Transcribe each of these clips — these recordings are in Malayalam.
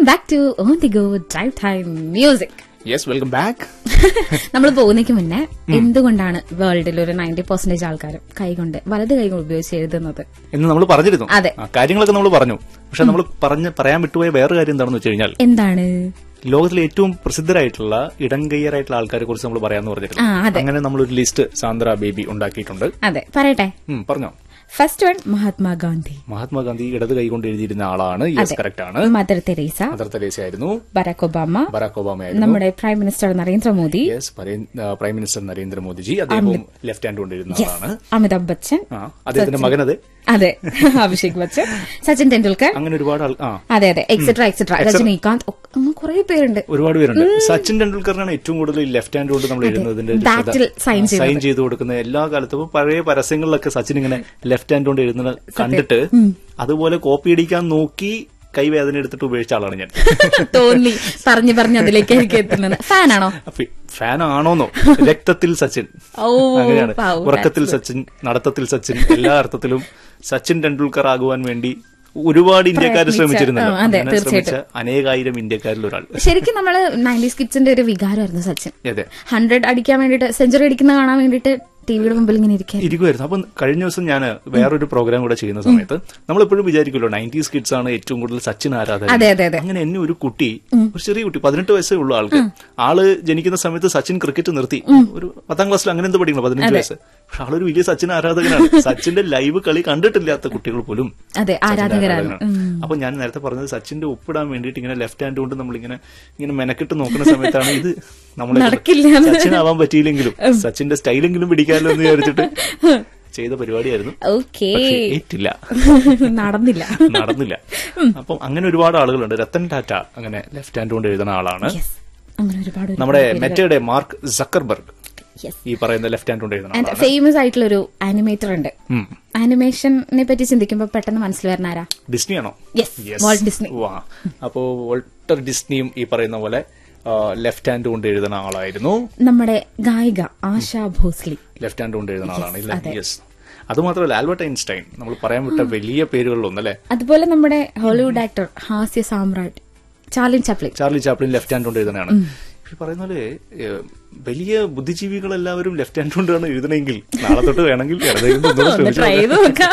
Back to on the go drive time music yes welcome back നമ്മൾ പോകുന്നതിന് മുന്നേ എന്തുകൊണ്ടാണ് വേൾഡിൽ ഒരു നയൻറ്റി പെർസെന്റേജ് ആൾക്കാർ കൈകൊണ്ട് വലത് കൈ കൊണ്ട് ഉപയോഗിച്ച് എഴുതുന്നത് എന്ന് നമ്മൾ പറഞ്ഞിരുന്നു അതെ. ആ, കാര്യങ്ങളൊക്കെ നമ്മൾ പറഞ്ഞു പക്ഷെ നമ്മൾ പറഞ്ഞ് പറയാൻ വിട്ടുപോയ വേറെ കാര്യം എന്താണെന്ന് വെച്ച് കഴിഞ്ഞാൽ എന്താണ് ലോകത്തിലെ ഏറ്റവും പ്രസിദ്ധരായിട്ടുള്ള ഇടംകയ്യരായിട്ടുള്ള ആൾക്കാരെ കുറിച്ച് നമ്മൾ പറയാമെന്ന് ആ, പറഞ്ഞിരുന്നു അതെ. അങ്ങനെ നമ്മളൊരു ലിസ്റ്റ് സാന്ദ്ര ബേബി ഉണ്ടാക്കിയിട്ടുണ്ട് അതെ പറയട്ടെ ഉം, പറഞ്ഞോ ഫസ്റ്റ് വൺ മഹാത്മാഗാന്ധി മഹാത്മാഗാന്ധി ഇടത് കൈകൊണ്ട് എഴുതിയിരുന്ന ആളാണ് യെസ് കറക്റ്റ് ആണ് മദർ തെരേസ മദർ തെരേസ ആയിരുന്നു ബരാക് ഒബാമ ബറാക് ഒബാമ ആയിരുന്നു നമ്മുടെ prime minister Narendra Modi yes prime minister Narendra Modi ji അദ്ദേഹവും ലെഫ്റ്റ് ഹാൻഡ് കൊണ്ടിരുന്ന ആളാണ് അമിതാഭ് ബച്ചൻ ആ അദ്ദേഹത്തിന്റെ മകനത് അതെ അഭിഷേക് ബച്ചൻ സച്ചിൻ ടെണ്ടുൽക്കർ അങ്ങനെ ഒരുപാട് ആൾ ആ അതെ അതെ എക്സെട്ര എക്സെട്ര രജനീകാന്ത് ഒക്കെ അങ്ങനെ കുറെ പേരുണ്ട് ഒരുപാട് പേരുണ്ട് സച്ചിൻ ടെണ്ടുൽക്കറിനാണ് ഏറ്റവും കൂടുതൽ ഈ ലെഫ്റ്റ് ഹാൻഡ് കൊണ്ട് നമ്മൾ എഴുതുന്നതിന്റെ ഒരു ബാറ്റിൽ ശ്രദ്ധ. സൈൻ ആ, സൈൻ ചെയ്ത് കൊടുക്കുന്ന എല്ലാ കാലത്തും ഇപ്പൊ പഴയ പരസ്യങ്ങളിലൊക്കെ സച്ചിൻ ഇങ്ങനെ ലെഫ്റ്റ് ഹാൻഡ് കൊണ്ട് എഴുതുന്നത് കണ്ടിട്ട് അതുപോലെ കോപ്പി അടിക്കാൻ നോക്കി കൈവേദന എടുത്തിട്ട് ഉപയോഗിച്ച ആളാണ് ഞാൻ തോന്നി പറഞ്ഞു പറഞ്ഞു അതിലേക്കായിരിക്കും എത്തുന്നത് ഫാനാണോ ഫാൻ ആണോന്നോ രക്തത്തിൽ സച്ചിൻ ഓ അങ്ങനെയാണ് wow, ഉറക്കത്തിൽ സച്ചിൻ നടത്തത്തിൽ സച്ചിൻ എല്ലാ അർത്ഥത്തിലും സച്ചിൻ ടെണ്ടുൽക്കർ ആകുവാൻ വേണ്ടി ഒരുപാട് ഇന്ത്യക്കാർ പ്രയത്നിച്ച, ശ്രമിച്ചിരുന്നല്ലോ ആ, അതെ, അങ്ങനെ ശ്രമിച്ച തീർച്ചയായിട്ടും. അനേകായിരം ഇന്ത്യക്കാരിൽ ഒരാൾ ശരിക്കും നമ്മള് നയൻറ്റീസ് കിഡ്സിന്റെ ഒരു വികാരമായിരുന്നു സച്ചിൻ അതെ ഹൺഡ്രഡ് അടിക്കാൻ വേണ്ടിട്ട് സെഞ്ചുറി അടിക്കുന്ന കാണാൻ വേണ്ടിട്ട് ടിവിയുടെ മുമ്പിൽ ഇങ്ങനെ ഇരിക്കാൻ ഇരിക്കുമായിരുന്നു അപ്പം കഴിഞ്ഞ ദിവസം ഞാൻ വേറൊരു പ്രോഗ്രാം കൂടെ ചെയ്യുന്ന സമയത്ത് നമ്മളെപ്പോഴും വിചാരിക്കുമല്ലോ നയൻറ്റീസ് കിഡ്സ് ആണ് ഏറ്റവും കൂടുതൽ സച്ചിൻ ആരാധകർ അതെ അതെ അതെ അങ്ങനെ എന്നെ ഒരു കുട്ടി ഒരു ചെറിയ കുട്ടി പതിനെട്ട് വയസ്സേ ഉള്ളൂ ആൾക്ക് ആള് ജനിക്കുന്ന സമയത്ത് സച്ചിൻ ക്രിക്കറ്റ് നിർത്തി ഒരു പത്താം ക്ലാസ്സിൽ അങ്ങനെ എന്ത് പഠിക്കണം പതിനഞ്ച് വയസ്സ് പക്ഷെ ആളൊരു വലിയ സച്ചിൻ ആരാധകനാണ് സച്ചിന്റെ ലൈവ് കളി കണ്ടിട്ടില്ലാത്ത കുട്ടികൾ പോലും അതെ ആരാധകരാണ് ഉം. അപ്പൊ ഞാൻ നേരത്തെ പറഞ്ഞത് സച്ചിന്റെ ഒപ്പിടാൻ വേണ്ടിയിട്ട് ഇങ്ങനെ ലെഫ്റ്റ് ഹാൻഡ് കൊണ്ട് നമ്മളിങ്ങനെ ഇങ്ങനെ മെനക്കെട്ട് നോക്കുന്ന സമയത്താണ് ഇത് നമ്മളെ നടക്കില്ല എന്ന്. സച്ചിൻ ആവാൻ പറ്റിയില്ലെങ്കിലും സച്ചിന്റെ സ്റ്റൈലെങ്കിലും പിടിക്കാമല്ലോ എന്ന് വിചാരിച്ചിട്ട് ചെയ്ത പരിപാടിയായിരുന്നു ഓക്കേ പക്ഷേ ഏറ്റില്ല നടന്നില്ല നടന്നില്ല അപ്പം അങ്ങനെ ഒരുപാട് ആളുകളുണ്ട് രത്തൻ ടാറ്റ അങ്ങനെ ലെഫ്റ്റ് ഹാൻഡ് കൊണ്ട് എഴുതുന്ന ആളാണ് യെസ് അങ്ങനെ ഒരുപാട് നമ്മുടെ മെറ്റയുടെ മാർക്ക് സക്കർബർഗ് യെസ് ഈ പറയുന്ന ലെഫ്റ്റ് ഹാൻഡ് കൊണ്ട് എഴുതുന്ന ആൻഡ് ആളാണ് ഫേമസ് ആയിട്ടുള്ള ഒരു ആനിമേറ്റർ ഉണ്ട് ഉം. ആനിമേഷനെ പറ്റി ചിന്തിക്കുമ്പോൾ പെട്ടെന്ന് മനസ്സിൽ വരുന്ന ആരാ ഡിസ്നി ആണോ Yes, വാൾട്ട് ഡിസ്നി. വാ അപ്പോ വോൾട്ടർ ഡിസ്നിയും ഈ പറയുന്ന പോലെ ലെഫ്റ്റ് ഹാൻഡ് കൊണ്ട് എഴുതുന്ന ആളായിരുന്നു നമ്മുടെ ഗായിക ആശാ ഭോസ്ലി ലെഫ്റ്റ് ഹാൻഡ് കൊണ്ട് എഴുതുന്ന ആളാണ് ഇല്ല യെസ് അത് മാത്രമല്ല ആൽബർട്ട് ഐൻസ്റ്റൈൻ നമ്മൾ പറയാൻ വിട്ട വലിയ പേരുകളിലൊന്നല്ലേ അതുപോലെ നമ്മുടെ ഹോളിവുഡ് ആക്ടർ ഹാസ്യ സാമ്രാട്ട് Charlin Chaplin Charlie Chaplin left hand കൊണ്ട് എഴുതുന്നതാണ് ഈ പറയുന്ന പോലെ ഏഹ്, വലിയ ബുദ്ധിജീവികൾ എല്ലാവരും ലെഫ്റ്റ് ഹാൻഡ് കൊണ്ടാണ് എഴുതണമെങ്കിൽ നാളെ തൊട്ട് വേണമെങ്കിൽ ഇടത് കൈ കൊണ്ട് ഒന്നുകൂടെ ഒന്ന് ശ്രമിച്ചു ട്രൈ ചെയ്ത് നോക്കാം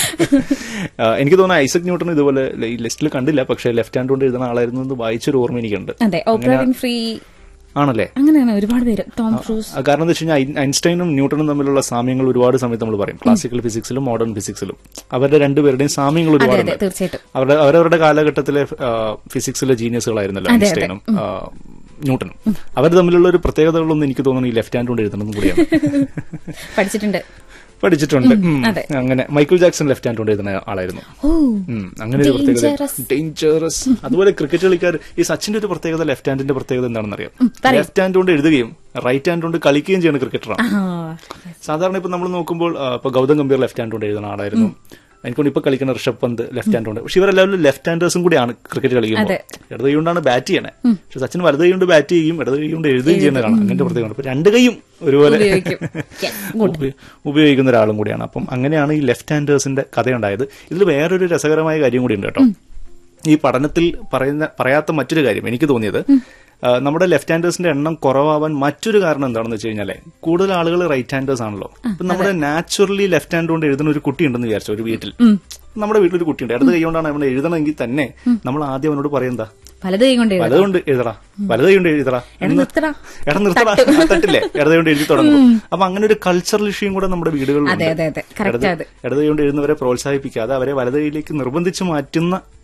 ആ, എനിക്ക് തോന്നുന്നു ഐസക് ന്യൂട്ടൺ ഇതുപോലെ ഈ ലിസ്റ്റിൽ കണ്ടില്ല പക്ഷേ ലെഫ്റ്റ് ഹാൻഡ് കൊണ്ട് എഴുതുന്ന ആളായിരുന്നു എന്ന് വായിച്ചൊരു ഓർമ്മ എനിക്കുണ്ട് അതെ ഓപ്ര വിൻഫ്രീ ആണല്ലേ അങ്ങനെയാണ് ഒരുപാട് പേര് ടോം ക്രൂസ് ആ, കാരണം എന്താ വെച്ച് കഴിഞ്ഞാൽ ഐ- ഐൻസ്റ്റൈനും ന്യൂട്ടണും തമ്മിലുള്ള സാമ്യങ്ങൾ ഒരുപാട് സമയത്ത് നമ്മൾ പറയും ക്ലാസിക്കൽ ഫിസിക്സിലും മോഡേൺ ഫിസിക്സിലും അവരുടെ രണ്ടുപേരുടെയും സാമ്യങ്ങൾ അതെ ഒരുപാടുണ്ട് അതെ തീർച്ചയായിട്ടും അവരുടെ അവരവരുടെ കാലഘട്ടത്തിലെ ആ, ഫിസിക്സിലെ ജീനിയസുകളായിരുന്നല്ലോ അതെ, ഐൻസ്റ്റൈനും ആ, ന്യൂട്ടനും അവർ തമ്മിലുള്ള ഒരു പ്രത്യേകതകളൊന്നും എനിക്ക് തോന്നുന്നു ഈ ലെഫ്റ്റ് ഹാൻഡ് കൊണ്ട് എഴുതുന്നതും കൂടിയാണ് പഠിച്ചിട്ടുണ്ട് പഠിച്ചിട്ടുണ്ട് ഉം. അതെ. അങ്ങനെ മൈക്കിൾ ജാക്സൺ ലെഫ്റ്റ് ഹാൻഡ് കൊണ്ട് എഴുതുന്ന ആളായിരുന്നു ഓ ഉം, അങ്ങനെ ഒരു പ്രത്യേകത Dangerous. ഡേഞ്ചറസ് അതുപോലെ ക്രിക്കറ്റ് കളിക്കാർ ഈ സച്ചിന്റെ ഒരു പ്രത്യേകത ലെഫ്റ്റ് ഹാൻഡിന്റെ പ്രത്യേകത എന്താണെന്ന് അറിയാം പറയൂ. ലെഫ്റ്റ് ഹാൻഡ് കൊണ്ട് എഴുതുകയും റൈറ്റ് ഹാൻഡ് കൊണ്ട് കളിക്കുകയും ചെയ്യുന്ന ക്രിക്കറ്ററാണ് ആ സാധാരണ ഇപ്പൊ നമ്മൾ നോക്കുമ്പോൾ ആ, ഇപ്പൊ ഗൗതം ഗംഭീർ ലെഫ്റ്റ് ഹാൻഡ് കൊണ്ട് എഴുതുന്ന ആളായിരുന്നു എനിക്കൊണ്ട് ഇപ്പൊ കളിക്കുന്ന ഋഷഭ് പന്ത് ലെഫ്റ്റ് ഹാൻഡ് കൊണ്ട് പക്ഷെ ഇവരെല്ലാവരും ലെഫ്റ്റ് ഹാൻഡേഴ്സും കൂടിയാണ് ക്രിക്കറ്റ് കളിക്കുമ്പോൾ അതെ. ഇടത് കൈ കൊണ്ടാണ് ബാറ്റ് ചെയ്യണേ പക്ഷെ സച്ചിൻ വലത് കൈ കൊണ്ട് ബാറ്റ് ചെയ്യും ഇടത് കൈ കൊണ്ട് എഴുതുകയും ചെയ്യുന്നതാണ് അങ്ങനത്തെ പ്രത്യേകത ഇപ്പൊ രണ്ട് കൈയും ഒരുപോലെ ഉപയോഗിക്കും Yes, good. ഉപ- ഉപയോഗിക്കുന്ന ഒരാളും കൂടിയാണ് അപ്പം അങ്ങനെയാണ് ഈ ലെഫ്റ്റ് ഹാൻഡേഴ്സിന്റെ കഥയുണ്ടായത് ഇതിൽ വേറൊരു രസകരമായ കാര്യം കൂടി ഉണ്ട് കേട്ടോ ഈ പഠനത്തിൽ പറയുന്ന പറയാത്ത മറ്റൊരു കാര്യം എനിക്ക് തോന്നിയത് ആ, നമ്മുടെ ലെഫ്റ്റ് ഹാൻഡേഴ്സിന്റെ എണ്ണം കുറവാവാൻ മറ്റൊരു കാരണം എന്താണെന്ന് വെച്ച് കഴിഞ്ഞാൽ കൂടുതൽ ആളുകൾ റൈറ്റ് ഹാൻഡേഴ്സ് ആണല്ലോ അപ്പൊ നമ്മുടെ നാച്ചുറലി ലെഫ്റ്റ് ഹാൻഡ് കൊണ്ട് എഴുതുന്ന ഒരു കുട്ടി ഉണ്ടെന്ന് വിചാരിച്ചു ഒരു വീട്ടിൽ നമ്മുടെ വീട്ടിൽ ഒരു കുട്ടിയുണ്ട് ഇടത് കൈ കൊണ്ടാണ് അവൻ എഴുതണമെങ്കിൽ തന്നെ നമ്മൾ ആദ്യം അവനോട് പറയുന്നതാ പലത് കൈ കൊണ്ട് എഴുതാം വലത് കൊണ്ട് എഴുതടാ വലത് കൈ കൊണ്ട് എഴുതടാ എടാ നിർത്തടാ എടാ നിർത്തടാ ആ തട്ടില്ലേ ഇടത് കൊണ്ട് എഴുതി തുടങ്ങും അപ്പൊ അങ്ങനെ ഒരു കൾച്ചറൽ ഇഷ്യൂയും കൂടെ നമ്മുടെ വീടുകളിൽ അതെ, അതെ, അതെ. Correct അത്. ഇടത് കൈ കൊണ്ട് എഴുതുന്നവരെ പ്രോത്സാഹിപ്പിക്കാതെ അവരെ വലത് കൈയിലേക്ക് നിർബന്ധിച്ച് മാറ്റുന്ന